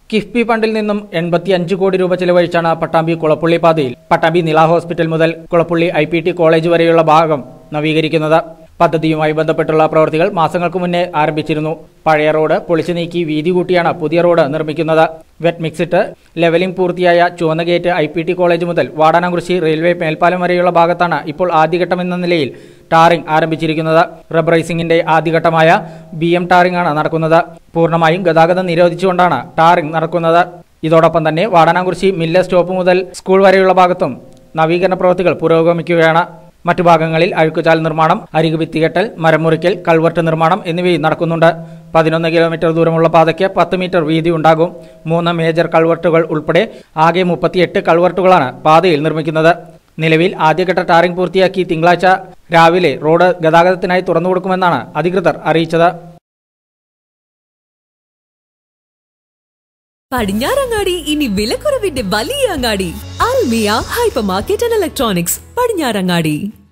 കിഫ്ബി ഫണ്ടിൽ നിന്നും എൺപത്തി അഞ്ച് കോടി രൂപ ചെലവഴിച്ചാണ് പട്ടാമ്പി കുളപ്പള്ളി പാതയിൽ പട്ടാമ്പി നില ഹോസ്പിറ്റൽ മുതൽ Kulappulli I P T college വരെയുള്ള ഭാഗം നവീകരിക്കുന്നത് പദ്ധതിയുമായി ബന്ധപ്പെട്ടുള്ള പ്രവൃത്തികൾ മാസങ്ങൾക്ക് മുന്നേ ആരംഭിച്ചിരുന്നു പഴയ റോഡ് പൊളിച്ചു നീക്കി വീതി കൂട്ടിയാണ് പുതിയ റോഡ് നിർമ്മിക്കുന്നത് വെറ്റ് മിക്സിട്ട് ലെവലിംഗ് പൂർത്തിയായ ചുവന്ന gate I P T college മുതൽ വാടാനംകുറിശി റെയിൽവേ മേൽപ്പാലം വരെയുള്ള ഭാഗത്താണ് ഇപ്പോൾ ആദ്യഘട്ടം എന്ന നിലയിൽ ടാറിംഗ് ആരംഭിച്ചിരിക്കുന്നത് റബ്ബറൈസിംഗിന്റെ ആദ്യഘട്ടമായ ബി എം ടാറിംഗ് ആണ് നടക്കുന്നത് പൂർണ്ണമായും ഗതാഗതം നിരോധിച്ചുകൊണ്ടാണ് ടാറിംഗ് നടക്കുന്നത് ഇതോടൊപ്പം തന്നെ വാടാനാംകുറിശി മില്ല സ്റ്റോപ്പ് മുതൽ സ്കൂൾ വരെയുള്ള ഭാഗത്തും നവീകരണ പ്രവൃത്തികൾ പുരോഗമിക്കുകയാണ് മറ്റു ഭാഗങ്ങളിൽ അഴുക്കുചാൽ നിർമ്മാണം അരികു ഭിത്തികെട്ടൽ മരം മുറിക്കൽ കൾവർട്ട് നിർമ്മാണം എന്നിവയും നടക്കുന്നുണ്ട് പതിനൊന്ന് കിലോമീറ്റർ ദൂരമുള്ള പാതയ്ക്ക് പത്ത് മീറ്റർ വീതി ഉണ്ടാകും മൂന്ന് മേജർ കൾവർട്ടുകൾ ഉൾപ്പെടെ ആകെ മുപ്പത്തിയെട്ട് കൾവർട്ടുകളാണ് പാതയിൽ നിർമ്മിക്കുന്നത് നിലവിൽ ആദ്യഘട്ട ടാറിംഗ് പൂർത്തിയാക്കി തിങ്കളാഴ്ച രാവിലെ റോഡ് ഗതാഗതത്തിനായി തുറന്നുകൊടുക്കുമെന്നാണ് അധികൃതർ അറിയിച്ചത് പടിഞ്ഞാറങ്ങാടി ഇനി വിലക്കുറവിന്റെ വലിയ അങ്ങാടി Almiya hyper market and electronics Padinjarangadi